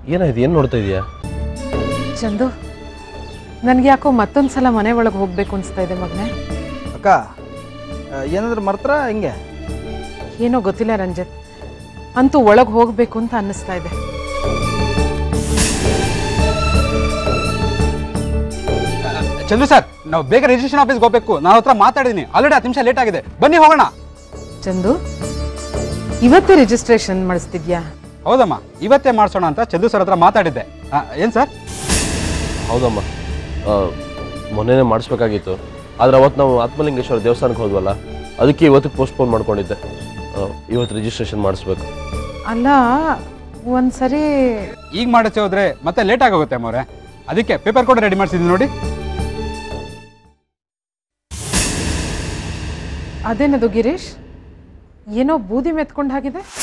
ಏನಾಯ್ತು ಏನು ನೋಡ್ತಾ ಇದೀಯಾ ಚಂದು ನನಗೆ ಯಾಕೋ ಮತ್ತೊಂದು ಸಲ ಮನೆ ಒಳಗೆ ಹೋಗ್ಬೇಕು ಅನಿಸ್ತಾ ಇದೆ ಮಗನೇ ಅಕ್ಕ ಏನಾದ್ರು ಮರ್ತ್ರ ಹೆಂಗೆ ಏನೋ ಗೊತ್ತಿಲ್ಲ ರಂಜಿತ್ ಅಂತೂ ಒಳಗೆ ಹೋಗಬೇಕು ಅಂತ ಅನ್ನಿಸ್ತಾ ಇದೆ ಚಂದು ಸರ್ ನಾವು ಬೇಗ ರಿಜಿಸ್ಟ್ರೇಷನ್ ಆಫೀಸ್ಗೆ ಹೋಗ್ಬೇಕು ನಾನು ಹತ್ರ ಮಾತಾಡಿದ್ದೀನಿ ಆಲ್ರೆಡಿ ಹತ್ತು ನಿಮಿಷ ಲೇಟ್ ಆಗಿದೆ ಬನ್ನಿ ಹೋಗೋಣ ಚಂದು ಇವತ್ತೇ ರಿಜಿಸ್ಟ್ರೇಷನ್ ಮಾಡಿಸ್ತಿದ್ಯಾ ಹೌದಮ್ಮ ಇವತ್ತೇ ಮಾಡಿಸೋಣ ಅಂತ ಚಂದು ಸರ್ ಹತ್ರ ಮಾತಾಡಿದ್ದೆ ಏನು ಸರ್ ಹೌದಮ್ಮ ಆ, ಮೊನ್ನೆನೇ ಮಾಡಿಸ್ಬೇಕಾಗಿತ್ತು ಆದರೆ ಅವತ್ತು ನಾವು ಆತ್ಮಲಿಂಗೇಶ್ವರ ದೇವಸ್ಥಾನಕ್ಕೆ ಹೋದ್ವಲ್ಲ ಅದಕ್ಕೆ ಇವತ್ತಿಗೆ ಪೋಸ್ಟ್ಪೋನ್ ಮಾಡ್ಕೊಂಡಿದ್ದೆ ಆ, ಇವತ್ತು ರಿಜಿಸ್ಟ್ರೇಷನ್ ಮಾಡಿಸ್ಬೇಕು ಅಲ್ಲ ಒಂದ್ಸರಿ ಈಗ ಮಾಡಿಸಿ ಹೋದ್ರೆ ಮತ್ತೆ ಲೇಟ್ ಆಗೋಗುತ್ತೆ ಅಮ್ಮವ್ರೆ ಅದಕ್ಕೆ ಪೇಪರ್ ಕೂಡ ರೆಡಿ ಮಾಡಿಸಿದ್ದೀನಿ ನೋಡಿ ಅದೇನದು ಗಿರೀಶ್ ಏನೋ ಬೂದಿ ಮೆತ್ಕೊಂಡ್ ಹಾಗಿದೆ